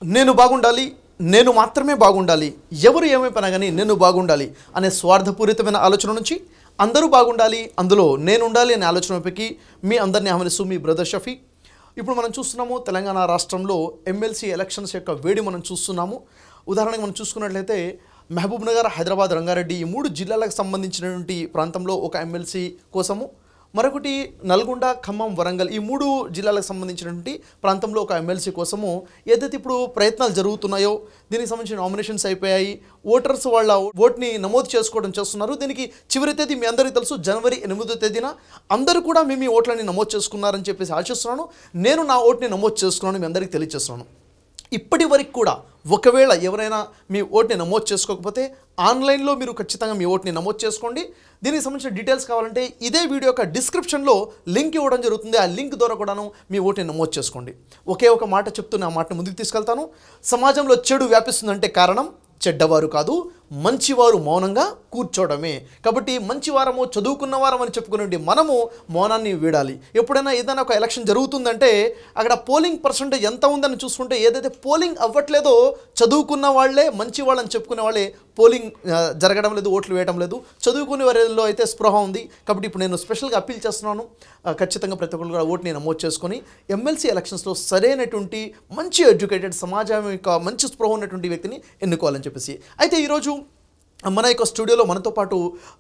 నేను బాగుండాలి నేను మాత్రమే బాగుండాలి ఎవరు ఏమైపోయినా కానీ నేను బాగుండాలి అనే స్వార్థపూరితమైన ఆలోచన నుంచి అందరూ బాగుండాలి అందులో నేను ఉండాలి అనే ఆలోచన వైపుకి మీ అందరినీ ఆహ్వానిస్తూ మీ బ్రదర్ షఫీ ఇప్పుడు మనం చూస్తున్నాము తెలంగాణ రాష్ట్రంలో ఎమ్మెల్సీ ఎలక్షన్స్ యొక్క వేడి మనం చూస్తున్నాము ఉదాహరణకు మనం చూసుకున్నట్లయితే మహబూబ్ నగర్ హైదరాబాద్ రంగారెడ్డి ఈ మూడు జిల్లాలకు సంబంధించినటువంటి ప్రాంతంలో ఒక ఎమ్మెల్సీ కోసము మరొకటి నల్గొండ ఖమ్మం వరంగల్ ఈ మూడు జిల్లాలకు సంబంధించినటువంటి ప్రాంతంలో ఒక ఎమ్మెల్సీ కోసము ఏదైతే ఇప్పుడు ప్రయత్నాలు జరుగుతున్నాయో దీనికి సంబంధించిన నామినేషన్స్ అయిపోయాయి ఓటర్స్ వాళ్ళ ఓట్ని నమోదు చేసుకోవడం చేస్తున్నారు దీనికి చివరి తేదీ మీ అందరికీ తెలుసు జనవరి ఎనిమిదో తేదీన అందరూ కూడా మీ మీ ఓట్లని నమోదు చేసుకున్నారని చెప్పేసి ఆశిస్తున్నాను నేను నా ఓట్ని నమోదు చేసుకున్నాను మీ అందరికీ తెలియజేస్తున్నాను ఇప్పటి వరకు కూడా ఒకవేళ ఎవరైనా మీ ఓట్ని నమోదు చేసుకోకపోతే ఆన్లైన్లో మీరు ఖచ్చితంగా మీ ఓట్ని నమోదు చేసుకోండి దీనికి సంబంధించిన డీటెయిల్స్ కావాలంటే ఇదే వీడియో యొక్క డిస్క్రిప్షన్లో లింక్ ఇవ్వడం జరుగుతుంది ఆ లింక్ ద్వారా కూడాను మీ ఓట్ని నమోదు చేసుకోండి ఒకే ఒక మాట చెప్తూ నా మాటను ముందుకు తీసుకెళ్తాను సమాజంలో చెడు వ్యాపిస్తుందంటే కారణం చెడ్డవారు కాదు మంచివారు మౌనంగా కూర్చోవడమే కాబట్టి మంచివారము చదువుకున్న వారం అని చెప్పుకునే మనము మౌనాన్ని వీడాలి ఎప్పుడైనా ఏదైనా ఒక ఎలక్షన్ జరుగుతుందంటే అక్కడ పోలింగ్ పర్సంటేజ్ ఎంత ఉందని చూసుకుంటే ఏదైతే పోలింగ్ అవ్వట్లేదో చదువుకున్న వాళ్ళే మంచి వాళ్ళని చెప్పుకునే వాళ్ళే పోలింగ్ ఆ, జరగడం లేదు ఓట్లు వేయడం లేదు చదువుకునే వారిలో అయితే స్పృహ ఉంది కాబట్టి ఇప్పుడు నేను స్పెషల్గా అప్పీల్ చేస్తున్నాను ఆ, ఖచ్చితంగా ప్రతి ఒక్కరు కూడా ఓట్ని నమోదు చేసుకొని ఎమ్మెల్సీ ఎలక్షన్స్లో సరైనటువంటి మంచి ఎడ్యుకేటెడ్ సమాజం యొక్క మంచి స్పృహ ఉన్నటువంటి వ్యక్తిని ఎన్నుకోవాలని చెప్పేసి అయితే ఈరోజు మన యొక్క స్టూడియోలో మనతో పాటు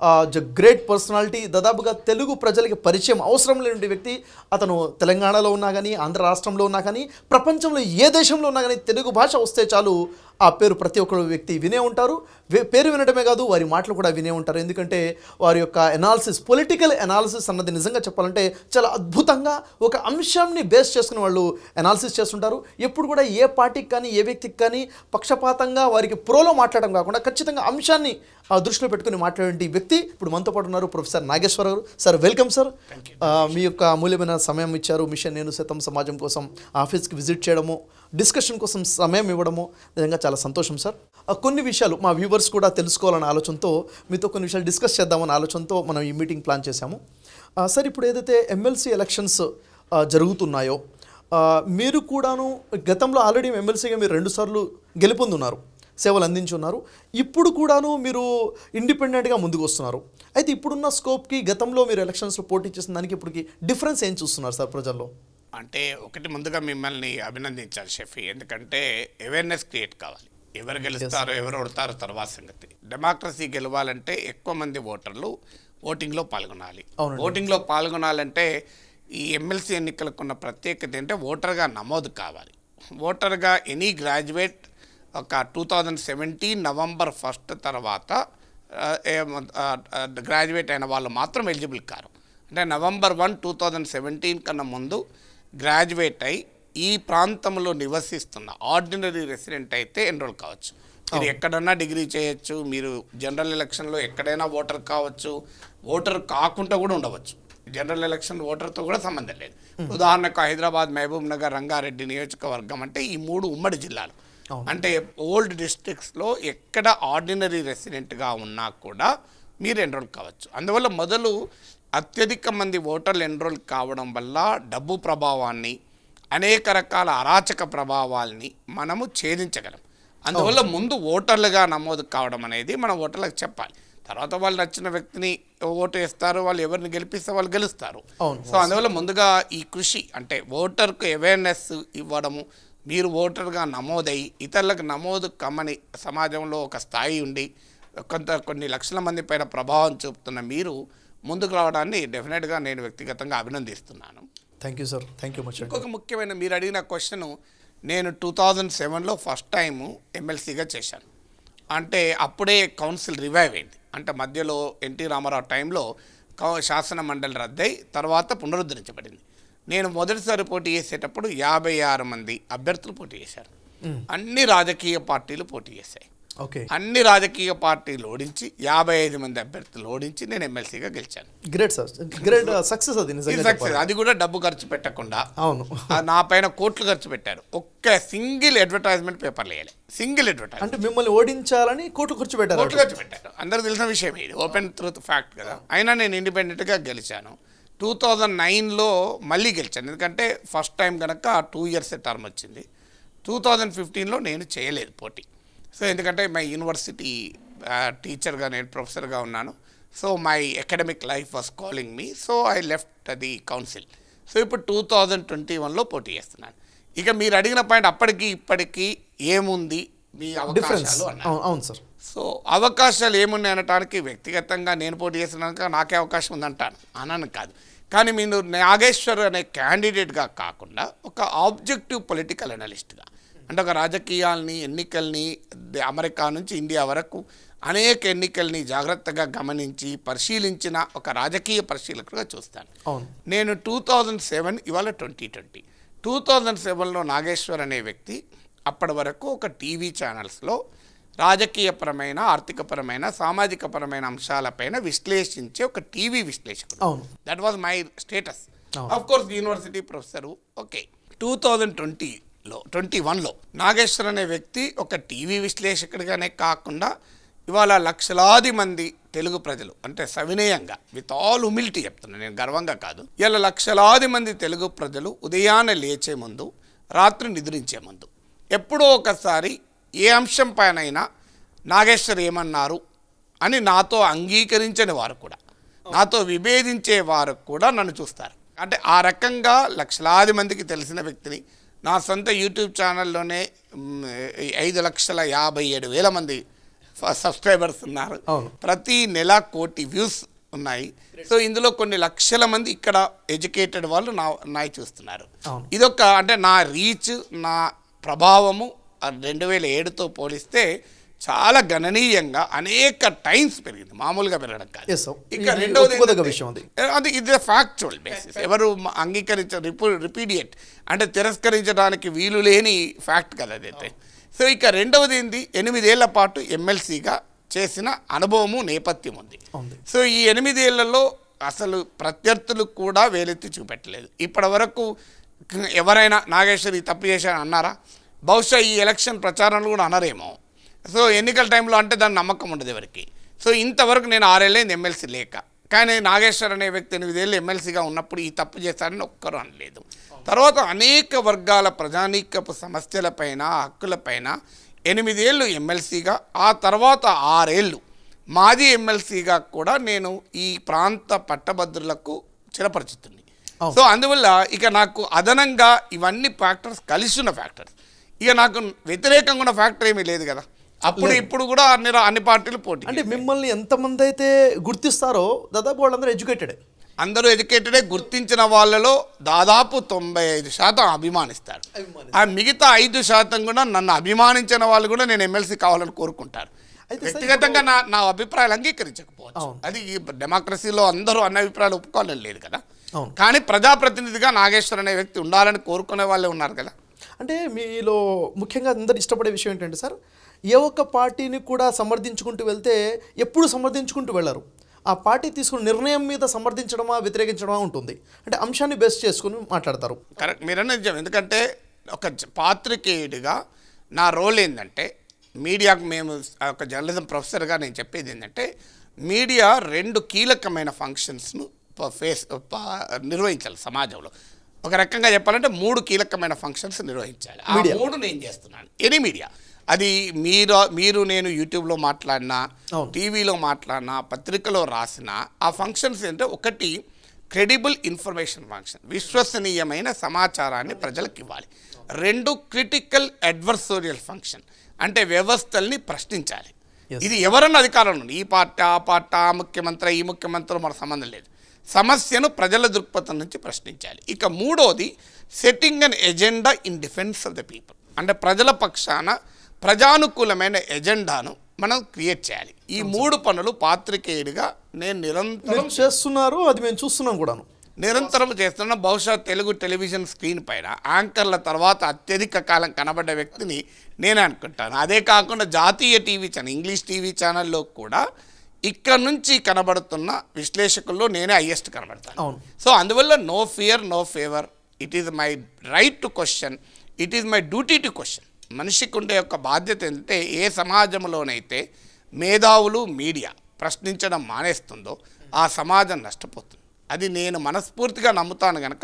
గ్రేట్ పర్సనాలిటీ దాదాపుగా తెలుగు ప్రజలకి పరిచయం అవసరం లేని వ్యక్తి అతను తెలంగాణలో ఉన్నా కానీ ఆంధ్ర రాష్ట్రంలో ఉన్నా కానీ ప్రపంచంలో ఏ దేశంలో ఉన్నా కానీ తెలుగు భాష వస్తే చాలు ఆ పేరు ప్రతి ఒక్కరు వ్యక్తి వినే ఉంటారు వే- పేరు వినడమే కాదు వారి మాటలు కూడా వినే ఉంటారు ఎందుకంటే వారి యొక్క ఎనాలిసిస్ పొలిటికల్ ఎనాలిసిస్ అన్నది నిజంగా చెప్పాలంటే చాలా అద్భుతంగా ఒక అంశాన్ని బేస్ చేసుకుని వాళ్ళు ఎనాలిసిస్ చేస్తుంటారు ఎప్పుడు కూడా ఏ పార్టీకి కానీ ఏ వ్యక్తికి కానీ పక్షపాతంగా వారికి ప్రోలో మాట్లాడడం కాకుండా ఖచ్చితంగా అంశాన్ని ఆ, దృష్టిలో పెట్టుకుని మాట్లాడే వ్యక్తి ఇప్పుడు మనతో పాటు ఉన్నారు ప్రొఫెసర్ నాగేశ్వర గారు సార్ వెల్కమ్ సార్ ఆ, మీ యొక్క అమూల్యమైన సమయం ఇచ్చారు మిషన్ నేను శతం సమాజం కోసం ఆఫీస్కి విజిట్ చేయడము డిస్కషన్ కోసం సమయం ఇవ్వడము నిజంగా చాలా సంతోషం సార్ ఆ, కొన్ని విషయాలు మా వ్యూవర్స్ కూడా తెలుసుకోవాలనే ఆలోచనతో మీతో కొన్ని విషయాలు డిస్కస్ చేద్దామనే ఆలోచనతో మనం ఈ మీటింగ్ ప్లాన్ చేశాము ఆ, సార్ ఇప్పుడు ఏదైతే ఎమ్మెల్సీ ఎలక్షన్స్ ఆ, జరుగుతున్నాయో ఆ, మీరు కూడాను గతంలో ఆల్రెడీ ఎమ్మెల్సీగా మీరు రెండుసార్లు గెలుపొందున్నారు సేవలు అందించున్నారు ఇప్పుడు కూడాను మీరు ఇండిపెండెంట్గా ముందుకు వస్తున్నారు అయితే ఇప్పుడున్న స్కోప్కి గతంలో మీరు ఎలక్షన్స్లో పోటీ చేసిన దానికి ఇప్పటికి డిఫరెన్స్ ఏం చూస్తున్నారు సార్ ప్రజల్లో అంటే ఒకటి ముందుగా మిమ్మల్ని అభినందించాలి షెఫీ ఎందుకంటే అవేర్నెస్ క్రియేట్ కావాలి ఎవరు గెలుస్తారో ఎవరు ఓడతారో తర్వాత సంగతి డెమోక్రసీ గెలవాలంటే ఎక్కువ మంది ఓటర్లు ఓటింగ్లో పాల్గొనాలి అవునండి. ఓటింగ్లో పాల్గొనాలంటే ఈ ఎమ్మెల్సీ ఎన్నికలకు ఉన్న ప్రత్యేకత ఏంటంటే ఓటర్గా నమోదు కావాలి ఓటర్గా ఎనీ గ్రాడ్యుయేట్ ఒక two thousand seventeen November first తర్వాత ఆ, ఏమ- ఆ, ఆ, గ్రాడ్యుయేట్ అయిన వాళ్ళు మాత్రం ఎలిజిబుల్ కారు అంటే November one two thousand seventeen కన్నా ముందు గ్రాడ్యుయేట్ అయి ఈ ప్రాంతంలో నివసిస్తున్న ఆర్డినరీ రెసిడెంట్ అయితే ఎన్రోల్ కావచ్చు మీరు ఎక్కడన్నా డిగ్రీ చేయొచ్చు మీరు జనరల్ ఎలక్షన్లో ఎక్కడైనా ఓటర్ కావచ్చు ఓటర్ కాకుండా కూడా ఉండవచ్చు జనరల్ ఎలక్షన్ ఓటర్తో కూడా సంబంధం లేదు ఉదాహరణకు హైదరాబాద్ మహబూబ్ నగర్ రంగారెడ్డి నియోజకవర్గం అంటే ఈ మూడు ఉమ్మడి జిల్లాలు అంటే ఓల్డ్ డిస్ట్రిక్ట్స్లో ఎక్కడ ఆర్డినరీ రెసిడెంట్గా ఉన్నా కూడా మీరు ఎన్రోల్ కావచ్చు అందువల్ల మొదలు అత్యధిక మంది ఓటర్లు ఎన్రోల్ కావడం వల్ల డబ్బు ప్రభావాన్ని అనేక రకాల అరాచక ప్రభావాల్ని మనము ఛేదించగలం అందువల్ల ముందు ఓటర్లుగా నమోదు కావడం అనేది మనం ఓటర్లకు చెప్పాలి తర్వాత వాళ్ళు నచ్చిన వ్యక్తిని ఓటు వేస్తారు వాళ్ళు ఎవరిని గెలిపిస్తే వాళ్ళు గెలుస్తారు అవును. సో అందువల్ల ముందుగా ఈ కృషి అంటే ఓటర్కు అవేర్నెస్ ఇవ్వడము మీరు ఓటర్గా నమోదై ఇతరులకు నమోదు కమ్మని సమాజంలో ఒక స్థాయి ఉండి కొంత కొన్ని లక్షల మంది పైన ప్రభావం చూపుతున్న మీరు ముందుకు రావడాన్ని డెఫినెట్గా నేను వ్యక్తిగతంగా అభినందిస్తున్నాను thank you sir thank you much అండి ఇంకొక ముఖ్యమైన మీరు అడిగిన క్వశ్చన్ నేను టూ థౌజండ్ సెవెన్లో ఫస్ట్ టైము ఎమ్మెల్సీగా చేశాను అంటే అప్పుడే కౌన్సిల్ రివైవ్ అయింది అంటే మధ్యలో ఎన్టీ రామారావు టైంలో కౌ- శాసన మండలి రద్దై తర్వాత పునరుద్ధరించబడింది నేను మొదటిసారి పోటీ చేసేటప్పుడు యాభై ఆరు మంది అభ్యర్థులు పోటీ చేశారు అన్ని రాజకీయ పార్టీలు పోటీ చేశాయి ఓకే అన్ని రాజకీయ పార్టీలు ఓడించి యాభై ఐదు మంది అభ్యర్థులు ఓడించి నేను ఎమ్మెల్సీగా గెలిచాను గ్రేట్ సార్ గ్రేట్ సక్సెస్ అది ఇది నిజంగా సక్సెస్ చెప్పాలి. అది కూడా డబ్బు ఖర్చు పెట్టకుండా అవును ఆ నా పైన కోట్లు ఖర్చు పెట్టారు ఒక్క సింగిల్ అడ్వర్టైజ్మెంట్ పేపర్ వేయలే సింగిల్ అడ్వర్టైజ్ అంటే మిమ్మల్ని ఓడించాలని కోట్లు ఖర్చు పెట్టారు కోట్లు ఖర్చు పెట్టారు అందరికి తెలిసిన విషయం ఇది ఓపెన్ ట్రూత్ ఫ్యాక్ట్ కదా అయినా నేను ఇండిపెండెంట్గా గెలిచాను టూ థౌజండ్ నైన్లో మళ్ళీ గెలిచాను ఎందుకంటే ఫస్ట్ టైం కనుక టూ ఇయర్స్ టర్మ్ వచ్చింది టూ థౌజండ్ ఫిఫ్టీన్లో నేను చేయలేదు పోటీ సో ఎందుకంటే మై యూనివర్సిటీ టీచర్గా నేను ప్రొఫెసర్గా ఉన్నాను so my academic life was calling me so I left the council so ఇప్పుడు టూ థౌజండ్ ట్వంటీ వన్లో పోటీ చేస్తున్నాను ఇక మీరు అడిగిన పాయింట్ అప్పటికి ఇప్పటికి ఏముంది మీ డిఫరెన్స్ అవకాశాలు అన్నారు అవును అవును సార్ సో అవకాశాలు ఏమున్నాయి అనటానికి వ్యక్తిగతంగా నేను పోటీ చేసినాక నాకే అవకాశం ఉందంటాను అనను కాదు కానీ మీరు నాగేశ్వర్ అనే క్యాండిడేట్గా కాకుండా ఒక ఆబ్జెక్టివ్ పొలిటికల్ అనలిస్ట్గా అంటే ఒక రాజకీయాల్ని ఎన్నికల్ని ద- అమెరికా నుంచి ఇండియా వరకు అనేక ఎన్నికల్ని జాగ్రత్తగా గమనించి పరిశీలించిన ఒక రాజకీయ పరిశీలకుడుగా చూస్తాను అవును నేను టూ థౌజండ్ సెవెన్ ఇవాళ ట్వంటీ ట్వంటీ టూ థౌజండ్ సెవెన్లో నాగేశ్వర్ అనే వ్యక్తి అప్పటి వరకు ఒక టీవీ ఛానల్స్లో రాజకీయపరమైన ఆర్థికపరమైన సామాజికపరమైన అంశాలపైన విశ్లేషించే ఒక టీవీ విశ్లేషకుడు అవును దట్ వాజ్ మై స్టేటస్ అవును. Of course university professor okay two thousand ట్వంటీలో ట్వంటీ వన్లో నాగేశ్వర్ అనే వ్యక్తి ఒక టీవీ విశ్లేషకుడిగానే కాకుండా ఇవాళ లక్షలాది మంది తెలుగు ప్రజలు అంటే సవినయంగా విత్ ఆల్ హ్యూమిలిటీ చెప్తున్నాను నేను గర్వంగా కాదు ఇలా లక్షలాది మంది తెలుగు ప్రజలు ఉదయాన్నే లేచే ముందు రాత్రి నిద్రించే ముందు ఎప్పుడో ఒకసారి ఏ అంశం పైనైనా నాగేశ్వర్ ఏమన్నారు అని నాతో అంగీకరించని వారు కూడా నాతో విభేదించే వారు కూడా నన్ను చూస్తారు అంటే ఆ రకంగా లక్షలాది మందికి తెలిసిన వ్యక్తిని నా సొంత యూట్యూబ్ ఛానల్లోనే మ్, ఐదు లక్షల యాభై ఏడు వేల మంది ఫ- సబ్స్క్రైబర్స్ ఉన్నారు అవును. ప్రతి నెల కోటి వ్యూస్ ఉన్నాయి సో ఇందులో కొన్ని లక్షల మంది ఇక్కడ ఎడ్యుకేటెడ్ వాళ్ళు నా నాయి చూస్తున్నారు అవును. ఇదొక అంటే నా రీచ్ నా ప్రభావము రెండు వేల ఏడుతో పోలిస్తే చాలా గణనీయంగా అనేక టైమ్స్ పెరిగింది మామూలుగా పెరగడం కాదు Yes, sir. ఇక ఇది రెండవది ఒప్పుకోదగ్గ ఏంటంటే- విషయం అది. అది ఇది ఫ్యాక్చువల్ బేసిస్ ఎవరు మ- అంగీకరించ రిపీడియట్ అంటే తిరస్కరించడానికి వీలు లేని ఫ్యాక్ట్ కదా అదైతే సో ఇక రెండవది ఏంది ఎనిమిదేళ్ల పాటు ఎమ్మెల్సీగా చేసిన అనుభవము నేపథ్యం ఉంది ఉంది. సో ఈ ఎనిమిదేళ్లలో అసలు ప్రత్యర్థులు కూడా వేలెత్తి చూపెట్టలేదు ఇప్పటి వరకు ఎవరైనా నాగేశ్వరి తప్పు చేశాను అన్నారా బహుశా ఈ ఎలక్షన్ ప్రచారంలో కూడా అనరేమో సో ఎన్నికల టైంలో అంటే దాని నమ్మకం ఉండదు ఎవరికి సో ఇంతవరకు నేను ఆరేళ్ళైంది ఎమ్మెల్సీ లేక కానీ నాగేశ్వర్ అనే వ్యక్తి ఎనిమిదేళ్ళు ఎమ్మెల్సీగా ఉన్నప్పుడు ఈ తప్పు చేశారని ఒక్కరు అనలేదు తర్వాత అనేక వర్గాల ప్రజానీకపు సమస్యలపైన హక్కులపైన ఎనిమిదేళ్ళు ఎమ్మెల్సీగా ఆ తర్వాత ఆరేళ్ళు మాజీ ఎమ్మెల్సీగా కూడా నేను ఈ ప్రాంత పట్టభద్రులకు చిరపరిచితుంది అవును. సో అందువల్ల ఇక నాకు అదనంగా ఇవన్నీ ఫ్యాక్టర్స్ కలిసి ఉన్న ఫ్యాక్టర్స్ ఇక నాకు వ్యతిరేకంగా ఉన్న ఫ్యాక్టర్ ఏమీ లేదు కదా అప్పుడు ఇప్పుడు కూడా అన్ని రా- అన్ని పార్టీలు పోటీ అంటే మిమ్మల్ని ఎంతమంది అయితే గుర్తిస్తారో దాదాపు వాళ్ళందరూ ఎడ్యుకేటెడే అందరూ ఎడ్యుకేటెడే గుర్తించిన వాళ్ళలో దాదాపు తొంభై ఐదు శాతం అభిమానిస్తారు ఆ మిగతా ఐదు శాతం కూడా నన్ను అభిమానించిన వాళ్ళు కూడా నేను ఎమ్మెల్సీ కావాలని కోరుకుంటారు అయితే సార్ వ్యక్తిగతంగా నా నా అభిప్రాయాలు అంగీకరించకపోవచ్చు అవును. అది ఈ డెమోక్రసీలో అందరూ అన్న అభిప్రాయాలు ఒప్పుకోవాలని లేదు కదా అవును. కానీ ప్రజాప్రతినిధిగా నాగేశ్వర్ అనే వ్యక్తి ఉండాలని కోరుకునే వాళ్ళే ఉన్నారు కదా అంటే మీలో ముఖ్యంగా అందరు ఇష్టపడే విషయం ఏంటంటే సార్ ఏ ఒక్క పార్టీని కూడా సమర్థించుకుంటూ వెళ్తే ఎప్పుడు సమర్థించుకుంటూ వెళ్ళరు ఆ పార్టీ తీసుకున్న నిర్ణయం మీద సమర్థించడమా వ్యతిరేకించడమా ఉంటుంది అంటే అంశాన్ని బేస్ చేసుకుని మాట్లాడతారు కరెక్ట్ మీరన్న నిజం ఎందుకంటే ఒక జ- పాత్రికేయుడిగా నా రోల్ ఏంటంటే మీడియాకు మేము ఒక జర్నలిజం ప్రొఫెసర్గా నేను చెప్పేది ఏంటంటే మీడియా రెండు కీలకమైన ఫంక్షన్స్ను ప- ఫేస్ ప- నిర్వహించాలి సమాజంలో ఒక రకంగా చెప్పాలంటే మూడు కీలకమైన ఫంక్షన్స్ నిర్వహించాలి ఆ Media. మూడు నేను చేస్తున్నాను ఎనీ మీడియా అది మీరు మీరు నేను యూట్యూబ్లో మాట్లాడినా అవును. టీవీలో మాట్లాడినా పత్రికలో రాసినా ఆ ఫంక్షన్స్ ఏంటంటే ఒకటి క్రెడిబుల్ ఇన్ఫర్మేషన్ ఫంక్షన్ విశ్వసనీయమైన సమాచారాన్ని ప్రజలకు ఇవ్వాలి రెండు క్రిటికల్ అడ్వర్సోరియల్ ఫంక్షన్ అంటే వ్యవస్థల్ని ప్రశ్నించాలి Yes. ఇది ఎవరన్నా అధికారంలో ఉంది ఈ పార్టీ ఆ పార్టీ ఆ ముఖ్యమంత్రి ఈ ముఖ్యమంత్రి మన సంబంధం లేదు సమస్యను ప్రజల దృక్పథం నుంచి ప్రశ్నించాలి ఇక మూడోది setting an agenda in defence of the people అంటే ప్రజల పక్షాన ప్రజానుకూలమైన ఎజెండాను మనం క్రియేట్ చేయాలి ఈ మూడు పనులు పాత్రికేయుడిగా నేను నిరంతరం మీరు చేస్తున్నారు అది మేము చూస్తున్నాం కూడాను నిరంతరం చేస్తున్న బహుశా తెలుగు టెలివిజన్ స్క్రీన్ పైన యాంకర్ల తర్వాత అత్యధిక కాలం కనబడ్డ వ్యక్తిని నేనే అనుకుంటాను అదే కాకుండా జాతీయ టీవీ ఛానల్ ఇంగ్లీష్ టీవీ ఛానల్లో కూడా ఇక్కడ నుంచి కనబడుతున్న విశ్లేషకుల్లో నేనే హయ్యెస్ట్ కనబడతాను అవును. సో అందువల్ల no fear no favour it is my right to question it is my duty to question మనిషికి ఉండే యొక్క బాధ్యత ఏంటంటే ఏ సమాజంలోనైతే మేధావులు మీడియా ప్రశ్నించడం మానేస్తుందో ఆ సమాజం నష్టపోతుంది అది నేను మనస్ఫూర్తిగా నమ్ముతాను కనుక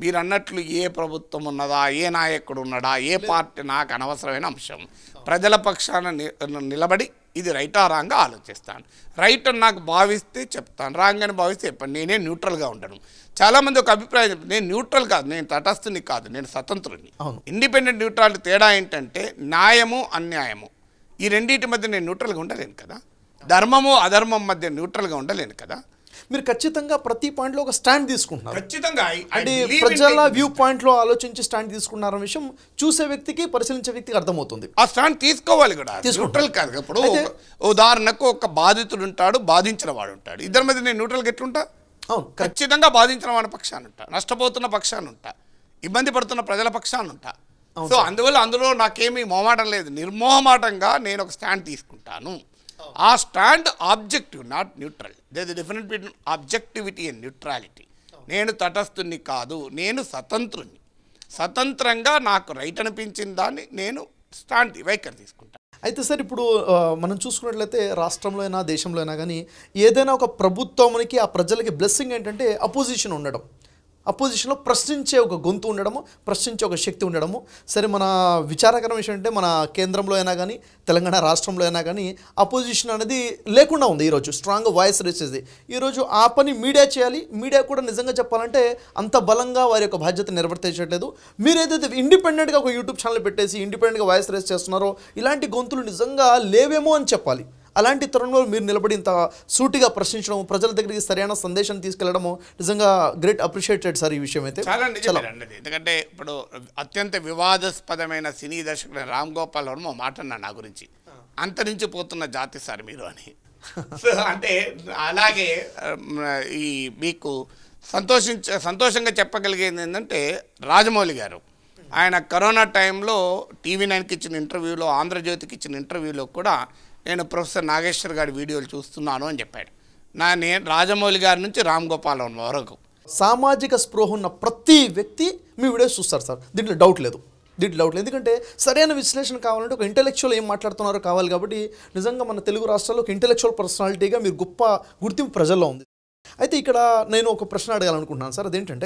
మీరు అన్నట్లు ఏ ప్రభుత్వం ఉన్నదా ఏ నాయకుడు ఉన్నాడా ఏ పార్టీ నాకు అనవసరమైన అంశం ప్రజల పక్షాన ని- నిలబడి ఇది రైటా రాంగా ఆలోచిస్తాను రైట్ అని నాకు భావిస్తే చెప్తాను రాంగ్ అని భావిస్తే చెప్పండి నేనే న్యూట్రల్గా ఉండను చాలామంది ఒక అభిప్రాయం చెప్తారు, నేను న్యూట్రల్ కాదు నేను తటస్థుని కాదు నేను స్వతంత్రుని అవును. ఇండిపెండెంట్ న్యూట్రాలిటీ తేడా ఏంటంటే న్యాయము అన్యాయము ఈ రెండింటి మధ్య నేను న్యూట్రల్గా ఉండలేను కదా ధర్మము అధర్మం మధ్య న్యూట్రల్గా ఉండలేను కదా మీరు ఖచ్చితంగా ప్రతి పాయింట్లో ఒక స్టాండ్ తీసుకుంటున్నారు ఖచ్చితంగా I- I అంటే believe in ప్రజల taking వ్యూ పాయింట్లో ఆలోచించి స్టాండ్ తీసుకున్నారన్న విషయం చూసే వ్యక్తికి పరిశీలించే వ్యక్తికి అర్థమవుతుంది ఆ స్టాండ్ తీసుకోవాలి కూడా తీసుకుంటాం. న్యూట్రల్ కాదు ఇప్పుడు అయితే- ఒక- ఉదాహరణకు ఒక బాధితుడు ఉంటాడు బాధించిన వాడు ఉంటాడు ఇద్దరి మధ్య నేను న్యూట్రల్గా ఎట్లుంటా అవును కరెక్ట్ ఖచ్చితంగా బాధించిన వాడి పక్షాన ఉంటా నష్టపోతున్న పక్షాన ఉంటా ఇబ్బంది పడుతున్న ప్రజల పక్షాన ఉంటా సో అందువల్ల అందులో నాకేమీ మొహమాటం లేదు నిర్మోహమాటంగా నేను ఒక స్టాండ్ తీసుకుంటాను ఆ stand objective not neutral they the different between objectivity and neutrality నేను తటస్థుని కాదు నేను స్వతంత్రుని స్వతంత్రంగా నాకు రైట్ అనిపించిన దాన్ని నేను స్టాండ్ వైఖరి తీసుకుంటాను అయితే సార్ ఇప్పుడు ఆ, మనం చూసుకున్నట్లయితే రాష్ట్రంలో అయినా దేశంలో అయినా కానీ ఏదైనా ఒక ప్రభుత్వానికి ఆ ప్రజలకి బ్లెస్సింగ్ ఏంటంటే అపోజిషన్ ఉండడం అపోజిషన్లో ప్రశ్నించే ఒక గొంతు ఉండడము ప్రశ్నించే ఒక శక్తి ఉండడము సరే మన విచారకరం విషయం అంటే మన కేంద్రంలో అయినా కానీ తెలంగాణ రాష్ట్రంలో అయినా కానీ అపోజిషన్ అనేది లేకుండా ఉంది ఈరోజు స్ట్రాంగ్ వాయిస్ రేసేది ఈరోజు ఆ పని మీడియా చేయాలి మీడియా కూడా నిజంగా చెప్పాలంటే అంత బలంగా వారి యొక్క బాధ్యత నిర్వర్తించట్లేదు మీరు ఏదైతే ఇండిపెండెంట్గా ఒక యూట్యూబ్ ఛానల్ పెట్టేసి ఇండిపెండెంట్గా వాయిస్ రేస్ చేస్తున్నారో ఇలాంటి గొంతులు నిజంగా లేవేమో అని చెప్పాలి అలాంటి తరుణంలో మీరు నిలబడి ఇంత సూటిగా ప్రశ్నించడం ప్రజల దగ్గరికి సరైన సందేశం తీసుకెళ్లడము నిజంగా గ్రేట్ అప్రిషియేటెడ్ సార్ ఈ విషయం అయితే చాలా నిజమే అన్నది ఎందుకంటే ఇప్పుడు అత్యంత వివాదాస్పదమైన సినీ దర్శకుడు రామ్ గోపాల్ వర్మ మాట అన్నాడు నా గురించి అంతరించిపోతున్న జాతి సార్ మీరు అని సో అంటే అలాగే ఉమ్, ఈ మీకు సంతోషించ సంతోషంగా చెప్పగలిగేది ఏంటంటే రాజమౌళి గారు ఆయన కరోనా టైంలో టీవీ నైన్కి ఇచ్చిన ఇంటర్వ్యూలో ఆంధ్రజ్యోతికి ఇచ్చిన ఇంటర్వ్యూలో కూడా నేను ప్రొఫెసర్ నాగేశ్వర్ గారి వీడియోలు చూస్తున్నాను అని చెప్పాడు నా నేను రాజమౌళి గారి నుంచి రామ్ గోపాల్ వర్మ వరకు సామాజిక స్పృహ ఉన్న ప్రతి వ్యక్తి మీ వీడియోస్ చూస్తారు సార్ దీంట్లో డౌట్ లేదు దీంట్లో డౌట్ లేదు ఎందుకంటే సరైన విశ్లేషణ కావాలంటే ఒక ఇంటెలెక్చువల్ ఏం మాట్లాడుతున్నారో కావాలి కాబట్టి నిజంగా మన తెలుగు రాష్ట్రాల్లో ఒక ఇంటెలెక్చువల్ పర్సనాలిటీగా మీరు గొప్ప గుర్తింపు ప్రజల్లో ఉంది అయితే ఇక్కడ నేను ఒక ప్రశ్న అడగాలనుకుంటున్నాను సార్ అదేంటంటే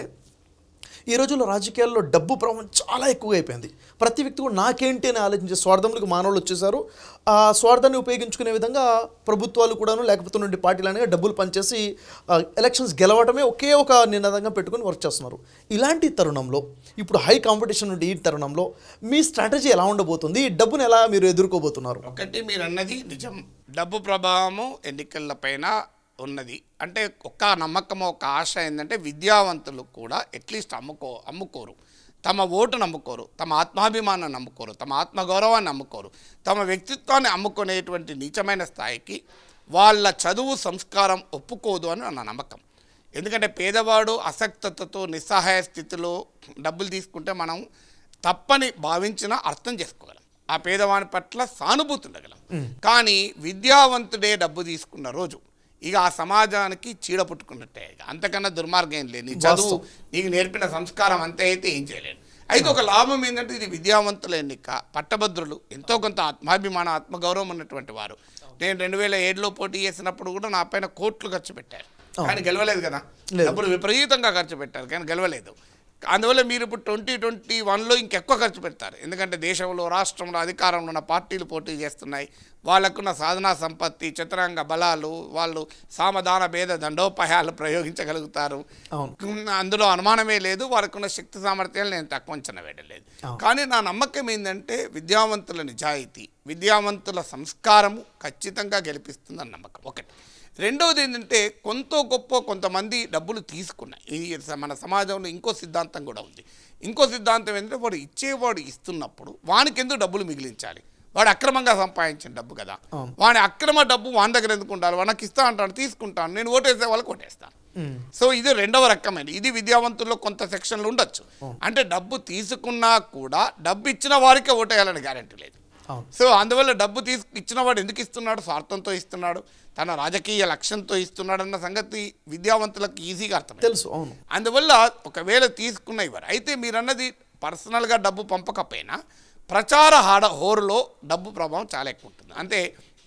ఈ రోజుల్లో రాజకీయాల్లో డబ్బు ప్రభావం చాలా ఎక్కువగా అయిపోయింది ప్రతి వ్యక్తి కూడా నాకేంటి అని ఆలోచించే స్వార్థంలోకి మానవులు వచ్చేసారు ఆ స్వార్థాన్ని ఉపయోగించుకునే విధంగా ప్రభుత్వాలు కూడాను లేకపోతే నుండి పార్టీలు అనేవి డబ్బులు పనిచేసి ఆ, ఎలక్షన్స్ గెలవడమే ఒకే ఒక నినాదంగా పెట్టుకొని వర్క్ చేస్తున్నారు ఇలాంటి తరుణంలో ఇప్పుడు హై కాంపిటీషన్ నుండి ఈ తరుణంలో మీ స్ట్రాటజీ ఎలా ఉండబోతుంది ఈ డబ్బును ఎలా మీరు ఎదుర్కోబోతున్నారు ఒకటి మీరు అన్నది నిజం డబ్బు ప్రభావము ఎన్నికలపైన ఉన్నది అంటే ఒక్క నమ్మకం ఒక ఆశ ఏంటంటే విద్యావంతులు కూడా అట్లీస్ట్ అమ్ముకో అమ్ముకోరు తమ ఓటు నమ్ముకోరు తమ ఆత్మాభిమానం నమ్ముకోరు తమ ఆత్మగౌరవాన్ని నమ్ముకోరు తమ వ్యక్తిత్వాన్ని అమ్ముకునేటువంటి నీచమైన స్థాయికి వాళ్ళ చదువు సంస్కారం ఒప్పుకోదు అని నా నమ్మకం ఎందుకంటే పేదవాడు అసక్తతతో నిస్సహాయ స్థితిలో డబ్బులు తీసుకుంటే మనం తప్పని భావించినా అర్థం చేసుకోగలం ఆ పేదవాని పట్ల సానుభూతి ఉండగలం కానీ విద్యావంతుడే డబ్బు తీసుకున్న రోజు ఇక ఆ సమాజానికి చీడ పుట్టుకున్నట్టే ఇక అంతకన్నా దుర్మార్గం ఏం లేదు నీ చదువు నీకు నేర్పిన సంస్కారం అంతే అయితే ఏం చేయలేను అయితే ఒక లాభం ఏంటంటే ఇది విద్యావంతుల ఎన్నిక పట్టభద్రులు ఎంతో కొంత ఆత్మాభిమాన ఆత్మగౌరవం ఉన్నటువంటి వారు నేను రెండు వేల ఏడులో పోటీ చేసినప్పుడు కూడా నా పైన కోట్లు ఖర్చు పెట్టారు కానీ గెలవలేదు కదా లేదు. డబ్బులు విపరీతంగా ఖర్చు పెట్టారు కానీ గెలవలేదు అందువల్ల మీరు ఇప్పుడు ట్వంటీ ట్వంటీ వన్లో ఇంకెక్కువ ఖర్చు పెడతారు ఎందుకంటే దేశంలో రాష్ట్రంలో అధికారంలో ఉన్న పార్టీలు పోటీ చేస్తున్నాయి వాళ్ళకున్న సాధనా సంపత్తి చతురంగ బలాలు వాళ్ళు సామధాన భేద దండోపాయాలు ప్రయోగించగలుగుతారు అవును. అందులో అనుమానమే లేదు వాళ్ళకున్న శక్తి సామర్థ్యాలు నేను తక్కువ అంచనా వేయలేదు కానీ నా నమ్మకం ఏంటంటే విద్యావంతుల నిజాయితీ విద్యావంతుల సంస్కారము ఖచ్చితంగా గెలిపిస్తుందని నమ్మకం ఒకటి రెండవది ఏంటంటే కొంత గొప్ప కొంతమంది డబ్బులు తీసుకున్నాయి ఈ స- మన సమాజంలో ఇంకో సిద్ధాంతం కూడా ఉంది ఇంకో సిద్ధాంతం ఏంటంటే వాడు ఇచ్చేవాడు ఇస్తున్నప్పుడు వానికి ఎందుకు డబ్బులు మిగిలించాలి వాడు అక్రమంగా సంపాదించిన డబ్బు కదా అవును. వాడి అక్రమ డబ్బు వాని దగ్గర ఎందుకు ఉండాలి వాడు నాకు ఇస్తా అంటాడు తీసుకుంటాను నేను ఓటేసే వాళ్ళకి ఓటేస్తాను సో ఇది రెండవ రకమైన ఇది విద్యావంతుల్లో కొంత సెక్షన్లు ఉండొచ్చు అంటే డబ్బు తీసుకున్నా కూడా డబ్బు ఇచ్చిన వారికే ఓటేయాలని గ్యారంటీ లేదు అవును సో అందువల్ల డబ్బు తీసు ఇచ్చిన వాడు ఎందుకు ఇస్తున్నాడు స్వార్థంతో ఇస్తున్నాడు తన రాజకీయ లక్ష్యంతో ఇస్తున్నాడు అన్న సంగతి విద్యావంతులకు ఈజీగా అర్థం తెలుసు అవును అందువల్ల ఒకవేళ తీసుకున్న ఇవ్వరు అయితే మీరు అన్నది పర్సనల్గా డబ్బు పంపకపోయినా ప్రచార హాడ హోరులో డబ్బు ప్రభావం చాలా ఎక్కువ ఉంటుంది అంటే